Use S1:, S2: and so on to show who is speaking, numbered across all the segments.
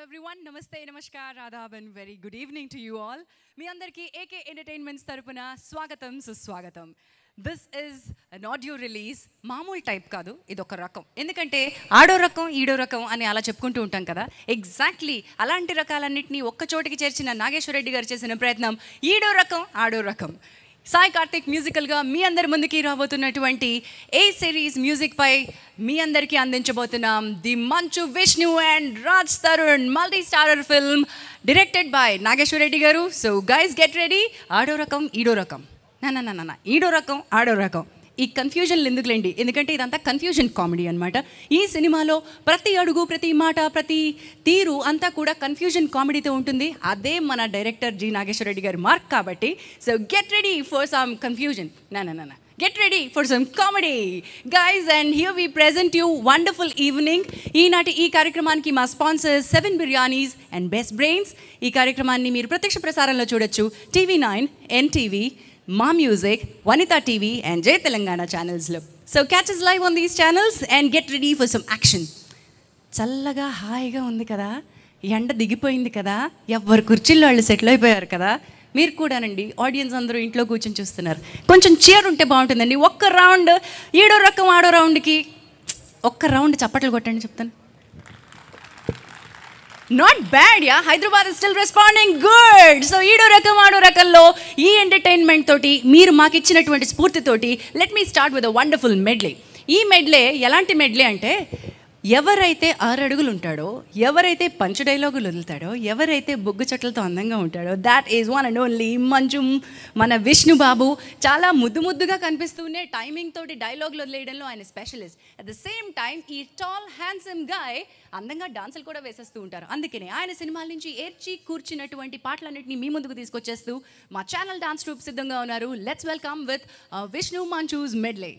S1: Everyone namaste namaskar adaab and very good evening to you all మీ అందరికీ AK entertainments తరపున స్వాగతం సుస్వాగతం this is an audio release మామూలు టైప్ కాదు ఇది ఒక రకం ఎందుకంటే ఆడో రకం ఈడో రకం అని అలా చెప్పుకుంటూ ఉంటాం కదా ఎగ్జాక్ట్లీ అలాంటి రకాలన్నింటినీ ఒక్క చోటికి చేర్చిన నాగేశ్వరరెడ్డి గారు చేసిన ప్రయత్నం ఈడో రకం ఆడో రకం సాయి కార్తిక్ మ్యూజికల్గా మీ అందరి ముందుకి రాబోతున్నటువంటి ఏ సిరీస్ మ్యూజిక్ పై మీ అందరికీ అందించబోతున్నాం the Manchu Vishnu and Raj Tarun multi starrer film directed by Nageswara Reddy garu so guys get ready ఆడో రకం ఈడో రకం నా నా నా ఈడో రకం ఆడో రకం ఈ కన్ఫ్యూజన్లు ఎందుకులేండి ఎందుకంటే ఇదంతా కన్ఫ్యూజన్ కామెడీ అనమాట ఈ సినిమాలో ప్రతి అడుగు ప్రతి మాట ప్రతి తీరు అంతా కూడా కన్ఫ్యూజన్ కామెడీతో ఉంటుంది అదే మన డైరెక్టర్ జి నాగేశ్వరరెడ్డి గారి మార్క్ కాబట్టి so get ready for some confusion నా నా నా get ready for some comedy guys and here we present you wonderful evening ఈనాటి ఈ కార్యక్రమానికి మా sponsors seven biryanis and best brains ఈ కార్యక్రమాన్ని మీరు ప్రత్యక్ష ప్రసారంలో చూడొచ్చు TV nine NTV Maa music Vanitha TV and Jai Telangana ఛానల్స్లో so catch is live on these channels and get ready for some action చల్లగా హాయిగా ఉంది కదా ఎండ దిగిపోయింది కదా ఎవరు కుర్చీల్లో వాళ్ళు సెటిల్ అయిపోయారు కదా మీరు కూడానండి ఆడియన్స్ అందరూ ఇంట్లో కూర్చొని చూస్తున్నారు కొంచెం చీర ఉంటే బాగుంటుందండి ఒక్క రౌండ్ ఏడో రకం ఆడో రౌండ్కి ఒక్క రౌండ్ చప్పట్లు కొట్టండి చెప్తాను not bad yeah Hyderabad still responding good so Eedo Rakam Aado రకంలో ఈ ఎంటర్టైన్మెంట్ తోటి మీరు మాకు ఇచ్చినటువంటి స్ఫూర్తితోటి let me start with a wonderful medley ఈ మెడ్లే ఎలాంటి మెడ్లే అంటే ఎవరైతే ఆరు అడుగులు ఉంటాడో ఎవరైతే పంచ డైలాగులు వదులుతాడో ఎవరైతే బొగ్గు చెట్లతో అందంగా ఉంటాడో that is one and only Manchu మన విష్ణు బాబు చాలా ముద్దు ముద్దుగా కనిపిస్తూనే టైమింగ్ తోటి డైలాగులు వదిలేయడంలో ఆయన specialist at the same time ఈ టాల్ హ్యాండ్సమ్ గాయ్ అందంగా డాన్సులు కూడా వేసేస్తూ ఉంటారు అందుకనే ఆయన సినిమాల నుంచి ఏర్చి కూర్చున్నటువంటి పాటలన్నింటినీ మీ ముందుకు తీసుకొచ్చేస్తూ మా ఛానల్ డాన్స్ ట్రూప్ సిద్ధంగా ఉన్నారు let's welcome with Vishnu Manchu's medley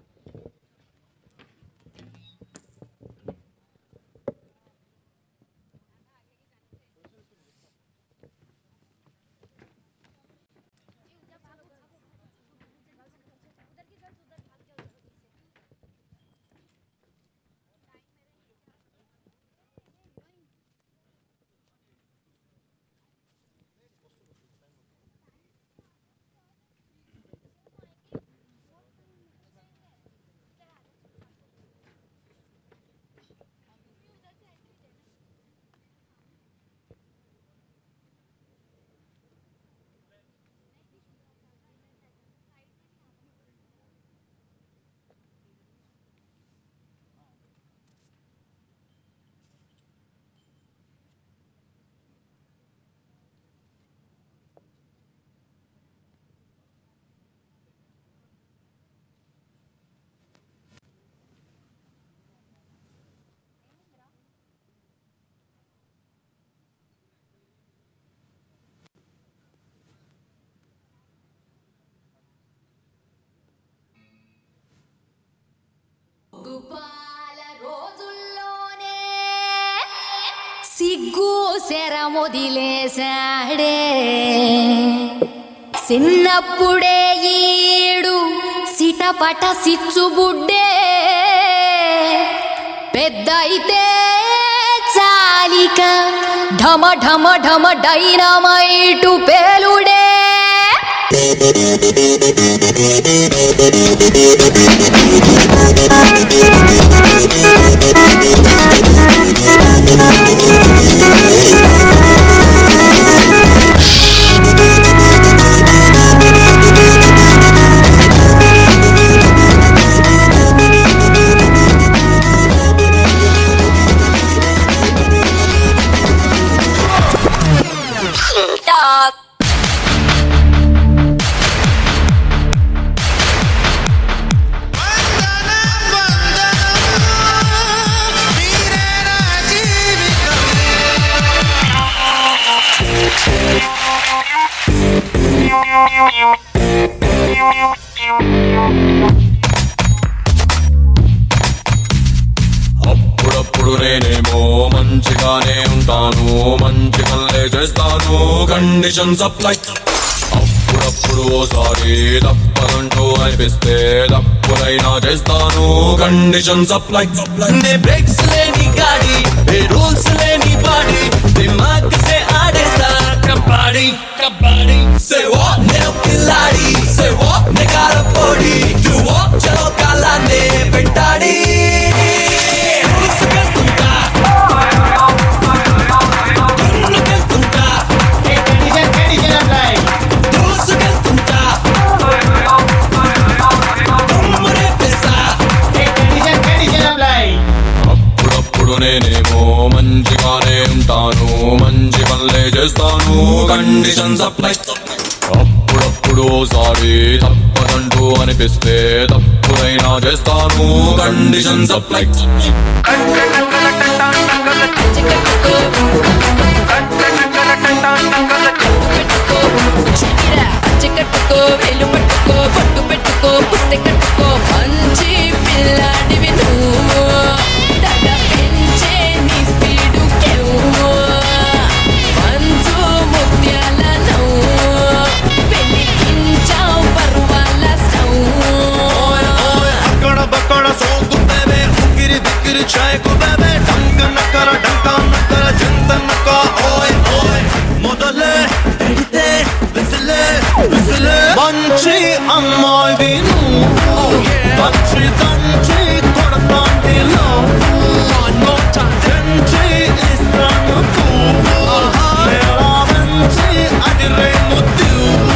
S2: గుపాల రోజుల్లోనే సిగ్గు శరముదిలేశాడే చిన్నప్పుడే ఈడు సిటపట సిచ్చుబుడ్డే పెద్ద అయితే చాలిక ఢమ ఢమ ఢమ డైనమైటు పేలుడే
S3: అప్పుడప్పుడు నేనేమో మంచిగానే ఉంటాను మంచి కల్లే చేస్తాను కండిషన్స్ అప్లై అప్పుడప్పుడు ఓసారి తప్పదంటూ అనిపిస్తే తప్పులైనా చేస్తాను కండిషన్స్ అప్లై
S4: నే బ్రేక్స్ లేని గాడి ఏ రూల్స్ లేని body
S3: kabaddi, kabaddi. Say what? Neo killadi. Say what? Negara podi. Do what? Chalo kala ne pentadi. Usukeltunta. Unukeltunta. Usukeltunta. Ummure pesa. అప్పుడప్పుడు నేనేమో మంచిగానే ఉంటాను మంచి పనులే చేస్తాను కండిషన్స్ అప్లై అప్పుడప్పుడు ఓసారి తప్పదంటూ అనిపిస్తే తప్పునైనా చేస్తాను కండిషన్స్ అప్లై
S2: కట్టుకో వేలు పట్టుకో పట్టు పెట్టుకో పుస్తె కట్టుకో మంచి పిల్లాడివి నువ్వు దడ పెంచే నీ స్పీడు కెవ్వు మంచు ముత్యాల నవ్వు వెలిగించావు పర్వాల స్టవ్
S4: అక్కడ బక్కడ సోకుతేవే ఉక్కిరి దిక్కిరి చాయకు బేబే డంక నక్కర డంక నక్కర జంత నక్క ఓయ్ ఓయ్ మొదలే పెడితే విసిలే విసిలే మంచి అమ్మాయి విను మంచి దంచి కొడతాంటి తెంచి ఇస్తాను మంచి అది రే ముద్దు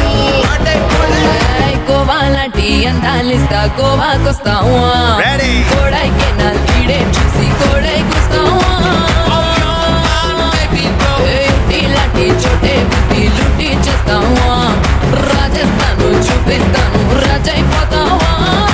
S2: ఏయ్, గోవా లాంటి అందాలిస్తా గోవాకొస్తావా
S4: Ready.
S2: కోడైకి నా లీడే చూసి కోడైకొస్తావా ఏయ్, ఇలాంటి చోటే బుద్ధి లుట్టి చేస్తావా రాజస్థాను చూపిస్తాను రాజైపోతావా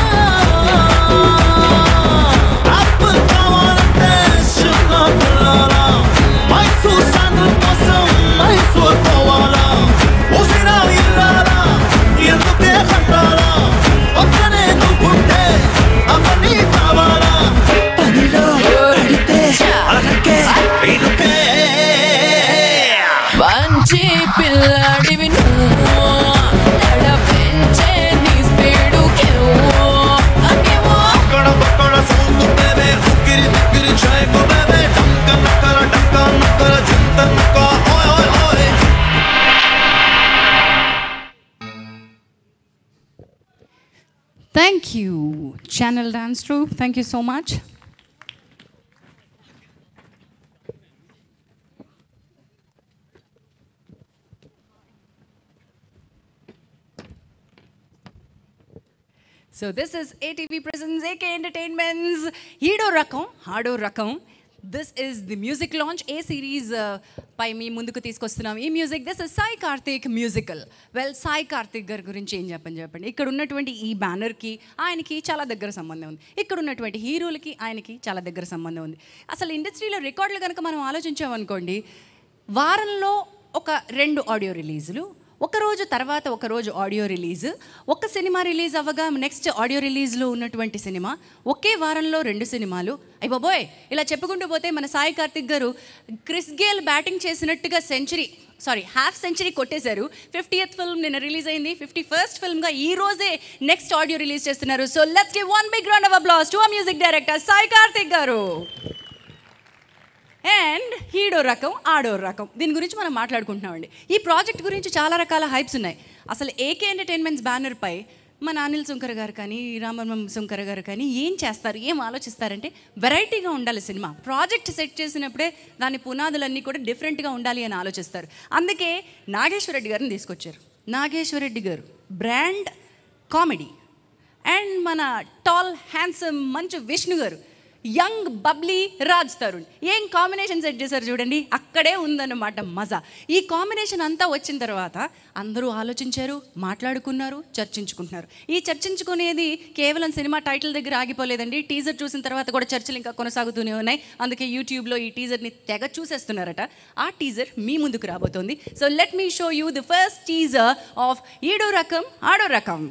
S4: అప్పుడు కావాలంటే చిన్న పిల్లల మైసూర్ సాండ్ర కోసం మైసూర్ పోవాలా ఉసిరా ఇల్లాలా ఎందుకే కట్టాలా ఒక్కనే నువ్వుంటే అవన్నీ కావాలా పనిలో పడితే అలకే ఇరుకే
S2: మంచి పిల్లాడివి నువ్వు ఎడ పెంచే నీ స్పీడు కెవ్వు అకెవ్వు
S4: అక్కడ బక్కడ సౌండ్ బేబే ఉక్కిరి దిక్కిరి చాయకు బేబే డంక నక్కర డంక నక్కర జింత నక్క ఓయ్ ఓయ్ ఓయ్
S1: Thank you, Channel Dance Troupe. Thank you so much. So this is ATV presents AK entertainments Eedo Rakam Aado Rakam this is the music launch ఏ సిరీస్ పై మీ ముందుకు తీసుకొస్తున్నాం ఈ music this is Sai Karthik musical well Sai Karthik garu గురించి ఏం చెప్పని చెప్పండి ఇక్కడ ఉన్నటువంటి ఈ బ్యానర్కి ఆయనకి చాలా దగ్గర సంబంధం ఉంది ఇక్కడ ఉన్నటువంటి హీరోలకి ఆయనకి చాలా దగ్గర సంబంధం ఉంది అసలు ఇండస్ట్రీలో రికార్డులు కనుక మనం ఆలోచించామనుకోండి వారంలో ఒక రెండు ఆడియో రిలీజులు ఒక రోజు తర్వాత ఒక రోజు ఆడియో రిలీజ్ ఒక సినిమా రిలీజ్ అవ్వగా నెక్స్ట్ ఆడియో రిలీజ్లో ఉన్నటువంటి సినిమా ఒకే వారంలో రెండు సినిమాలు అయ్య బాబోయ్ ఇలా చెప్పుకుంటూ పోతే మన Sai Karthik garu Chris Gayle batting చేసినట్టుగా సెంచరీ సారీ హాఫ్ సెంచరీ కొట్టేశారు ఫిఫ్టీయత్ ఫిల్మ్ నిన్న రిలీజ్ అయింది ఫిఫ్టీ ఫస్ట్ ఫిల్మ్గా ఈ రోజే నెక్స్ట్ ఆడియో రిలీజ్ చేస్తున్నారు so let's give one big round of applause to ఆ music director Sai Karthik garu and హీడో రకం ఆడో రకం దీని గురించి మనం మాట్లాడుకుంటున్నామండి ఈ ప్రాజెక్ట్ గురించి చాలా రకాల హైప్స్ ఉన్నాయి అసలు ఏకే ఎంటర్టైన్మెంట్స్ బ్యానర్పై మన అనిల్ సుంకర గారు కానీ రామర్మం సుంకర గారు కానీ ఏం చేస్తారు ఏం ఆలోచిస్తారంటే వెరైటీగా ఉండాలి సినిమా ప్రాజెక్ట్ సెట్ చేసినప్పుడే దాని పునాదులన్నీ కూడా డిఫరెంట్గా ఉండాలి అని ఆలోచిస్తారు అందుకే నాగేశ్వరరెడ్డి గారిని తీసుకొచ్చారు Nageswara Reddy garu brand comedy and మన టాల్ హ్యాండ్సమ్ మంచు విష్ణు గారు యంగ్ బబ్లీ రాజ్ తరుణ్ ఏం కాంబినేషన్ సెట్ చేశారు చూడండి అక్కడే ఉందన్నమాట మజా ఈ కాంబినేషన్ అంతా వచ్చిన తర్వాత అందరూ ఆలోచించారు మాట్లాడుకున్నారు చర్చించుకుంటున్నారు ఈ చర్చించుకునేది కేవలం సినిమా టైటిల్ దగ్గర ఆగిపోలేదండి టీజర్ చూసిన తర్వాత కూడా చర్చలు ఇంకా కొనసాగుతూనే ఉన్నాయి అందుకే యూట్యూబ్లో ఈ టీజర్ని తెగ చూసేస్తున్నారట ఆ టీజర్ మీ ముందుకు రాబోతోంది so let me show you the first teaser of Eedo Rakam Aado Rakam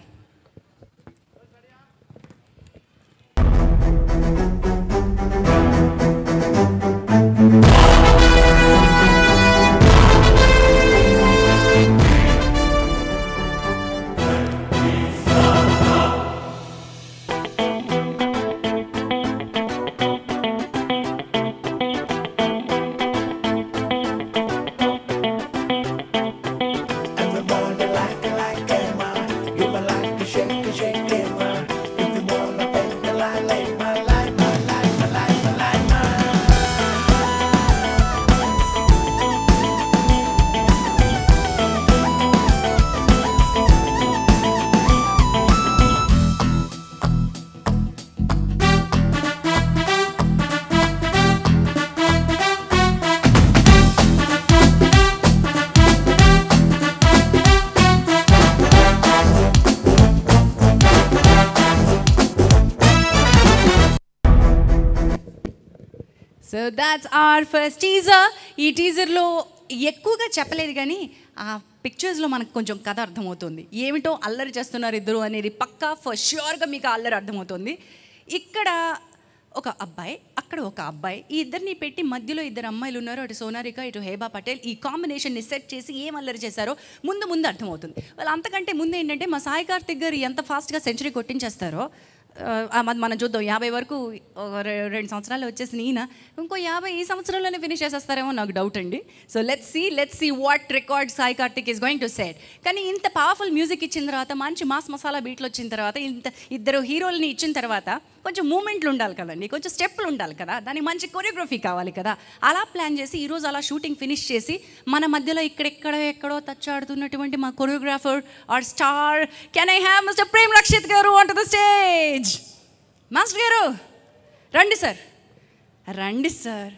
S1: so that's our first teaser ఈ టీజర్లో ఎక్కువగా చెప్పలేదు కానీ ఆ పిక్చర్స్లో మనకు కొంచెం కథ అర్థమవుతుంది ఏమిటో అల్లరి చేస్తున్నారు ఇద్దరు అనేది పక్కా ఫర్ ష్యూర్గా మీకు ఆ అల్లరి అర్థమవుతుంది ఇక్కడ ఒక అబ్బాయి అక్కడ ఒక అబ్బాయి ఈ ఇద్దరిని పెట్టి మధ్యలో ఇద్దరు అమ్మాయిలు ఉన్నారు అటు సోనారిక ఇటు హేబా పటేల్ ఈ కాంబినేషన్ని సెట్ చేసి ఏం అల్లరి చేశారో ముందు ముందు అర్థమవుతుంది వాళ్ళు అంతకంటే ముందు ఏంటంటే మా సాయి కార్తిక్ గారు ఎంత ఫాస్ట్గా సెంచరీ కొట్టించేస్తారో ఆ, మన- మనం చూద్దాం యాభై వరకు ఒక రె- రెండు సంవత్సరాలు వచ్చేసి ఈయన ఇంకో యాభై ఈ సంవత్సరంలోనే ఫినిష్ చేసేస్తారేమో నాకు డౌట్ అండి so let's see let's see what record Sai Karthik is going to set కానీ ఇంత పవర్ఫుల్ మ్యూజిక్ ఇచ్చిన తర్వాత మంచి మాస్ మసాలా బీట్లు వచ్చిన తర్వాత ఇంత ఇద్దరు హీరోల్ని ఇచ్చిన తర్వాత కొంచెం మూమెంట్లు ఉండాలి కదండి కొంచెం స్టెప్లు ఉండాలి కదా దానికి మంచి కొరియోగ్రఫీ కావాలి కదా అలా ప్లాన్ చేసి ఈరోజు అలా షూటింగ్ ఫినిష్ చేసి మన మధ్యలో ఇక్కడెక్కడ ఎక్కడో తచ్చాడుతున్నటువంటి మా choreographer our star can I have mister Prem Rakshit garu on to the stage master garu రండి సార్ రండి సార్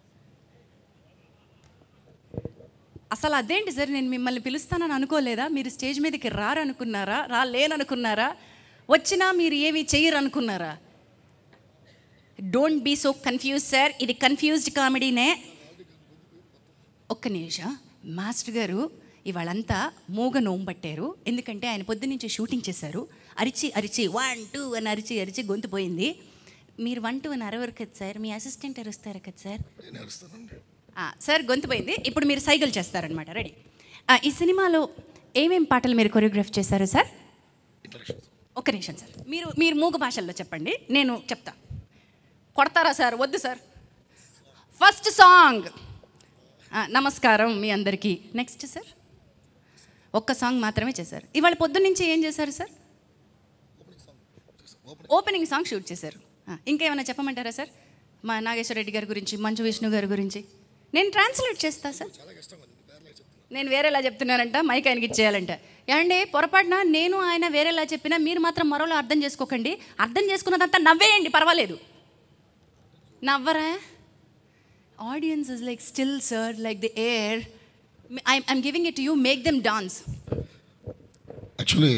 S1: అసలు అదేంటి సార్ నేను మిమ్మల్ని పిలుస్తానని అనుకోలేదా మీరు స్టేజ్ మీదకి రారనుకున్నారా రాలేననుకున్నారా వచ్చినా మీరు ఏమి చెయ్యరు అనుకున్నారా don't be so confuse sir ఇది కన్ఫ్యూజ్డ్ కామెడీనే ఒక్క నిమిషం మాస్టర్ గారు ఇవాళంతా మూగ నోము పట్టారు ఎందుకంటే ఆయన పొద్దు నుంచి షూటింగ్ చేశారు అరిచి అరిచి వన్ టూ అని అరిచి అరిచి గొంతు పోయింది మీరు వన్ టూ అని అరవరు కదా సార్ మీ అసిస్టెంట్ అరుస్తారు కదా సార్ ఆ, సార్ గొంతు పోయింది ఇప్పుడు మీరు సైకిల్ చేస్తారనమాట రెడీ ఆ, ఈ సినిమాలో ఏమేం పాటలు మీరు కొరియోగ్రాఫ్ చేశారు సార్ ఒక్క నిమిషం సార్ మీరు మీరు మూగ భాషల్లో చెప్పండి నేను చెప్తా కొడతారా సార్ వద్దు సార్ ఫస్ట్ సాంగ్ నమస్కారం మీ అందరికీ నెక్స్ట్ సార్ ఒక్క సాంగ్ మాత్రమే చేశారు ఇవాళ పొద్దున్న నుంచి ఏం చేశారు సార్ ఓపెనింగ్ సాంగ్ షూట్ చేశారు ఆ, ఇంకేమైనా చెప్పమంటారా సార్ మా నాగేశ్వర రెడ్డి గారి గురించి మంచు విష్ణు గారి గురించి నేను ట్రాన్స్లేట్ చేస్తా సార్ నేను వేరేలా చెప్తున్నానంట మైక్ ఆయనకి ఇచ్చేయాలంట ఏమండి పొరపాటున నేను ఆయన వేరేలా చెప్పినా మీరు మాత్రం మరోలా అర్థం చేసుకోకండి అర్థం చేసుకున్నదంతా నవ్వేయండి పర్వాలేదు నవ్వరా audiences is like still sir like the air I'm giving it you make them dance
S5: actually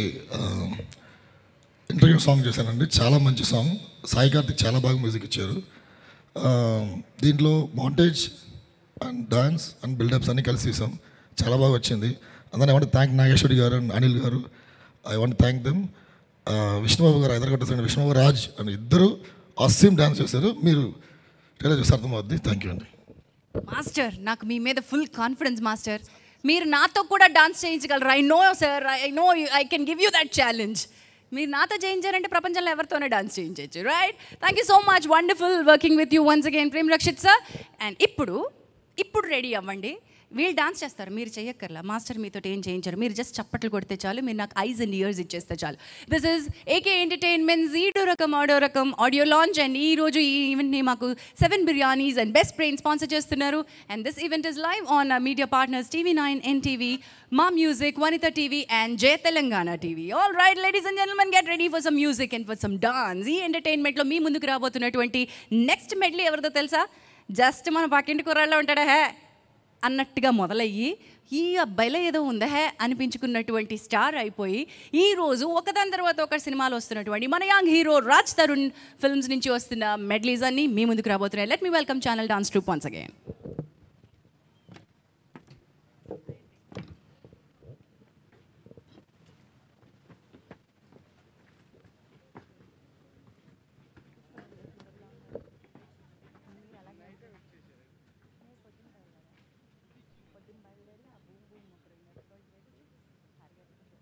S5: interview song చేశానండి చాలా మంచి సాంగ్ సాయి కార్తిక్ చాలా బాగా మ్యూజిక్ ఇచ్చారు ఆ, దీంట్లో montage and dance and buildups అన్నీ కలిసి తీసాం చాలా బాగా వచ్చింది అందుకని ఐ వాంట్ థ్యాంక్ నాగేశ్వరి గారు and Anil garu I want thank them Vishnubabu garu Hyderabad Vishnubabu Raj అని ఇద్దరు అస్సీమ్ డాన్స్ చేశారు మీరు టైలర్ చూస్తే అర్థమవుద్ది థ్యాంక్ యూ అండి
S1: మాస్టర్ నాకు మీ మీద ఫుల్ కాన్ఫిడెన్స్ మాస్టర్ మీరు నాతో కూడా డాన్స్ చేయించగలరు I know sir I know I can give you that challenge మీరు నాతో చేయించారంటే ప్రపంచంలో ఎవరితోనే డాన్స్ చేయించవచ్చు right thank you so much wonderful working with you once again Prem Rakshit sir and ఇప్పుడు ఇప్పుడు రెడీ అవ్వండి వీళ్ళు డాన్స్ చేస్తారు మీరు చేయక్కర్లా మాస్టర్ మీతో ఏం చేయించారు మీరు జస్ట్ చప్పట్లు కొడితే చాలు మీరు నాకు ఐజ్ అండ్ ఇయర్స్ ఇచ్చేస్తే చాలు దిస్ ఇస్ ఏకే ఎంటర్టైన్మెంట్ జీడో రకం ఆడియో రకం ఆడియో లాంచ్ అండ్ ఈ రోజు ఈ ఈవెంట్ని మాకు seven biryanis and best brain sponsor చేస్తున్నారు and this event is live on media partners TV nine NTV Maa music Vanitha TV and Jaya Telangana TV all right ladies and gentlemen get ready for some music and for some dance ఈ ఎంటర్టైన్మెంట్లో మీ ముందుకు రాబోతున్నటువంటి next medley ఎవరిదో తెలుసా just మన పక్కింటి కుర్రాళ్ళలో ఉంటాడా హే అన్నట్టుగా మొదలయ్యి ఈ అబ్బాయిలో ఏదో ఉందా హే అనిపించుకున్నటువంటి స్టార్ అయిపోయి ఈ రోజు ఒకదాని తర్వాత ఒక సినిమాలు వస్తున్నటువంటి మన young hero Raj Tarun films నుంచి వస్తున్న మెడ్లీస్ అన్ని మీ ముందుకు రాబోతున్నాయి let me welcome channel dance troupe once again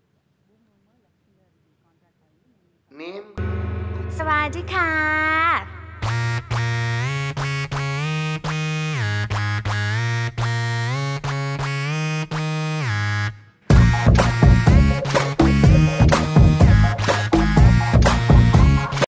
S6: name
S7: สวัสดีค่ะ